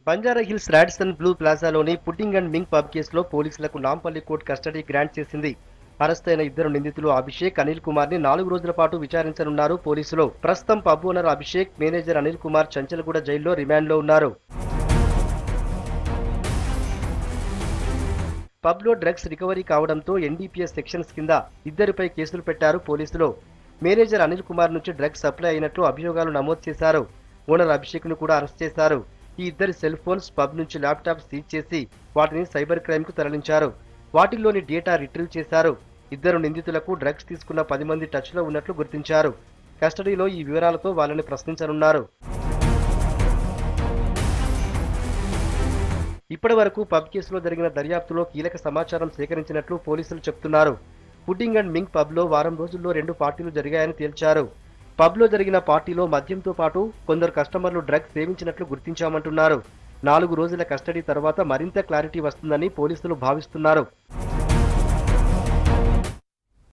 Banjara hills Radisson blue ప్లాజాలోని pudding and mink pub కేసులో పోలీసులకు నాంపల్లి కోర్టు కస్టడీ గ్రాంట్ చేసింది అరెస్ట్ అయిన ఇద్దరు నిందితులు అభిషేక్ అనిల్ కుమార్ ని నాలుగు రోజుల పాటు విచారించనున్నారు పోలీసులు ప్రస్తుతం pub owner Abhishek manager Anil Kumar Chanchalguda జైల్లో రిమాండ్లో ఉన్నారు పబ్లో డ్రగ్స్ రికవరీ కావడంతో ఎన్డీపీఎస్ సెక్షన్స్ కింద ఇద్దరిపై కేసులు పెట్టారు పోలీసులు మేనేజర్ అనిల్ కుమార్ నుంచి డ్రగ్స్ సప్లై అయినట్లు అభియోగాలు నమోదు చేశారు ఓనర్ అభిషేక్ ను కూడా అరెస్ట్ చేశారు ఈ ఇద్దరి సెల్ ఫోన్స్ పబ్ నుంచి ల్యాప్టాప్ సీజ్ చేసి వాటిని సైబర్ క్రైమ్ కు తరలించారు వాటిల్లోని డేటా రిట్రీవ్ చేశారు ఇద్దరు నిందితులకు డ్రగ్స్ తీసుకున్న పది మంది టచ్ లో ఉన్నట్లు గుర్తించారు కస్టడీలో ఈ వివరాలతో వాళ్ళని ప్రశ్నించనున్నారు ఇప్పటి వరకు పబ్ కేసులో జరిగిన దర్యాప్తులో కీలక సమాచారం సేకరించినట్లు పోలీసులు చెప్తున్నారు పుడ్డింగ్ అండ్ మింగ్ పబ్లో వారం రోజుల్లో రెండు పార్టీలు జరిగాయని తేల్చారు పబ్లో జరిగిన పార్టీలో మద్యంతో పాటు కొందరు కస్టమర్లు డ్రగ్స్ సేవించినట్లు గుర్తించామంటున్నారు నాలుగు రోజుల కస్టడీ తర్వాత మరింత క్లారిటీ వస్తుందని పోలీసులు భావిస్తున్నారు